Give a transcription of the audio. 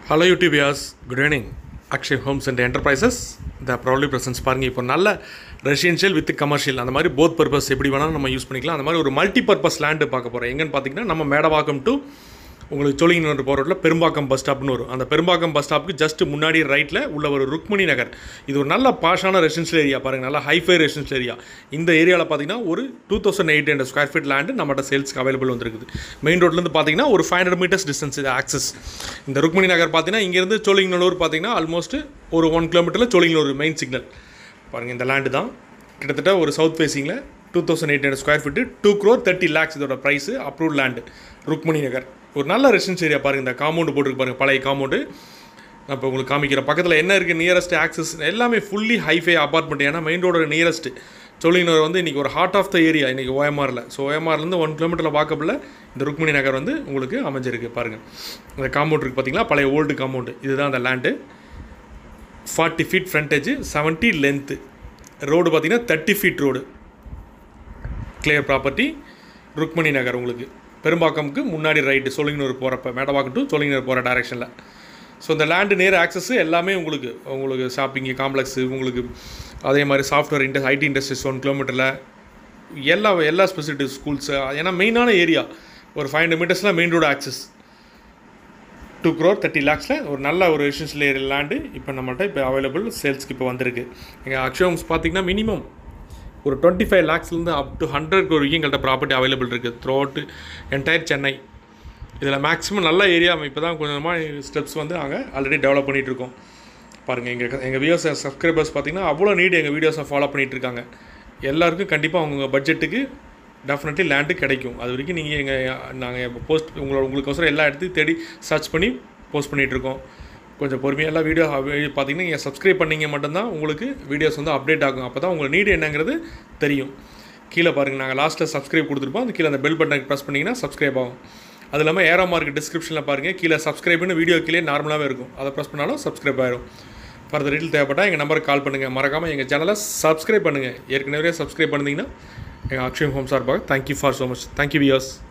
hello யூடியூபியாஸ் good evening Akshay homes and enterprises the probably presence பாருங்க இப்போ நல்ல ரெசிடென்ஷியல் வித் கமர்ஷியல் அந்த மாதிரி போத் பர்பஸ் எப்படி வேணாலும் நம்ம யூஸ் பண்ணிக்கலாம் அந்த மாதிரி ஒரு மல்டி பர்பஸ் லேண்டு பார்க்க போகிறோம் எங்கன்னு பார்த்தீங்கன்னா நம்ம மேடவாக்கம் டு உங்களுக்கு சோழிங்கநல்லூர் போகிற ரோட்டில் பெரும்பாக்கம் பஸ் ஸ்டாப்னு வரும் அந்த பெரும்பாக்கம் பஸ் ஸ்டாப்புக்கு ஜஸ்ட் முன்னாடி ரைட்டில் உள்ள ஒரு ருக்மணி நகர் இது ஒரு நல்ல பாஷான ரெசிடென்ஷியல் ஏரியா பாருங்கள் நல்ல ஹைஃபை ரெசிடென்ஷியல் ஏரியா இந்த ஏரியாவில் பார்த்தீங்கன்னா ஒரு two thousand eight hundred square feet land நம்மகிட்ட சேல்ஸ்க்கு அவைலபிள் வந்துருக்குது மெயின் ரோட்லேருந்து பார்த்தீங்கன்னா ஒரு ஃபைவ் ஹண்ட்ரட் மீட்டர்ஸ் டிஸ்டன்ஸ் இது ஆக்சஸ் இந்த ருக்மணி நகர் பார்த்தீங்கன்னா இங்கேருந்து சோழிங்கநல்லூர் பார்த்தீங்கன்னா ஆல்மோஸ்ட் ஒரு ஒன் கிலோமீட்டரில் சோழிங்கநல்லூர் மெயின் சிக்னல் பாருங்கள் இந்த லேண்டு தான் கிட்டத்தட்ட ஒரு சவுத் ஃபேஸிங்கில் two thousand eight hundred square feet two crore thirty lakhs இதோட price approve land Rukmani Nagar ஒரு நல்ல ரெசிடென்ஸ் ஏரியா பாருங்கள் இந்த காம்பவுண்டு போட்டுருக்கு பாருங்கள் பழைய காம்பவுண்டு நான் இப்போ உங்களுக்கு காமிக்கிறேன் பக்கத்தில் என்ன இருக்குது நியரஸ்ட் ஆக்சஸ் எல்லாமே ஃபுல்லி ஹைஃபை அப்பார்ட்மெண்ட் ஏன்னா மெயின் ரோடோட நியரஸ்ட்டு சோழிங்கநகர் வந்து இன்றைக்கி ஒரு ஹார்ட் ஆஃப் த ஏரியா இன்றைக்கி ஓஎம்ஆரில் ஸோ ஓஎம்ஆர்லேருந்து ஒன் கிலோமீட்டரில் வாக்கப்பில் இந்த ருக்மணி நகர் வந்து உங்களுக்கு அமைஞ்சிருக்கு பாருங்கள் இந்த காம்பவுண்ட் இருக்குது பார்த்தீங்களா பழைய ஓல்டு காம்பவுண்டு இதுதான் அந்த land forty feet frontage seventy length road பார்த்தீங்கன்னா thirty feet road clear property Rukmani Nagar உங்களுக்கு பெரும்பாக்கமுக்கு முன்னாடி ரைட்டு சோழிங்கனூர் போகிறப்ப மேடவாக்கம் டு சோழிங்கனூர் போகிற டைரெக்ஷனில் ஸோ இந்த லேண்டு நேர் ஆக்சஸ் எல்லாமே உங்களுக்கு உங்களுக்கு ஷாப்பிங்கு காம்ப்ளெக்ஸு உங்களுக்கு அதே மாதிரி சாஃப்ட்வேர் இண்டஸ் ஐடி இண்டஸ்ட்ரீஸ் ஒன் கிலோமீட்டரில் எல்லா எல்லா ஸ்பெசிலிட்டி ஸ்கூல்ஸு ஏன்னா மெயினான ஏரியா ஒரு ஃபைவ் ஹண்ட்ரட் மீட்டர்ஸில் main road access two crore thirty லேக்ஸில் ஒரு நல்ல ஒரு ரெசிடென்ஷியல் ஏரியா லேண்டு இப்போ நம்மள்ட்ட இப்போ அவைலபிள் சேல்ஸ்க்கு இப்போ வந்திருக்கு எங்கள் அக்ஷோம்ஸ் பார்த்தீங்கன்னா மினிமம் ஒரு டுவெண்ட்டி ஃபைவ் லேக்ஸ்லேருந்து அப் டு ஹண்ட்ரட் வரைக்கும் எங்கள்கிட்ட ப்ராப்பர்ட்டி அவைலபிள் இருக்குது த்ரூ அவுட் என்டையர் சென்னை இதில் மேக்ஸிமம் நல்ல ஏரியா இப்போ தான் கொஞ்சமாக ஸ்டெப்ஸ் வந்து நாங்கள் ஆல்ரெடி டெவலப் பண்ணிகிட்டு இருக்கோம் பாருங்கள் எங்கள் எங்கள் வியூஸ் சப்ஸ்கிரைபர்ஸ் பார்த்திங்கன்னா அவ்வளோ நீடு எங்கள் வீடியோஸை ஃபாலோ பண்ணிகிட்டு இருக்காங்க எல்லாருக்கும் கண்டிப்பாக அவங்க பட்ஜெட்டுக்கு டெஃபினெட்லி லேண்டு கிடைக்கும் அது வரைக்கும் நீங்கள் எங்கள் நாங்கள் இப்போ போஸ்ட் உங்களோட உங்களுக்கோசரம் எல்லா இடத்தையும் தேடி சர்ச் பண்ணி போஸ்ட் பண்ணிகிட்ருக்கோம் கொஞ்சம் பொறுமையாக எல்லாம் வீடியோ பார்த்தீங்கன்னா நீங்கள் சப்ஸ்கிரைப் பண்ணிங்க மட்டும்தான் உங்களுக்கு வீடியோஸ் வந்து அப்டேட் ஆகும் அப்போ தான் உங்களுக்கு நீடு என்னங்கிறது தெரியும் கீழே பாருங்கள் நாங்கள் லாஸ்ட்டில் சப்ஸ்கிரைப் கொடுத்துருப்போம் அந்த கீழே அந்த பெல் பட்டனை ப்ரெஸ் பண்ணிங்கன்னா சப்ஸ்கிரைப் ஆகும் அது இல்லாமல் ஏரோ மார்க் டிஸ்கிரிப்ஷனில் பாருங்கள் கீழே சப்ஸ்கிரைப்னு வீடியோ கீழே நார்மலாகவே இருக்கும் அதை ப்ரெஸ் பண்ணாலும் சப்ஸ்கிரைப் ஆயிரும் ஃபர்தர் டீட்டெயில் தேவைப்பட்டால் எங்கள் நம்பருக்கு கால் பண்ணுங்கள் மறக்காமல் எங்கள் சேனலை சப்ஸ்கிரைப் பண்ணுங்கள் ஏற்கனவே சப்ஸ்கிரைப் பண்ணிங்கன்னா எங்கள் அக்ஷயம் ஹோம் சார்பாக thank you for so much thank you wears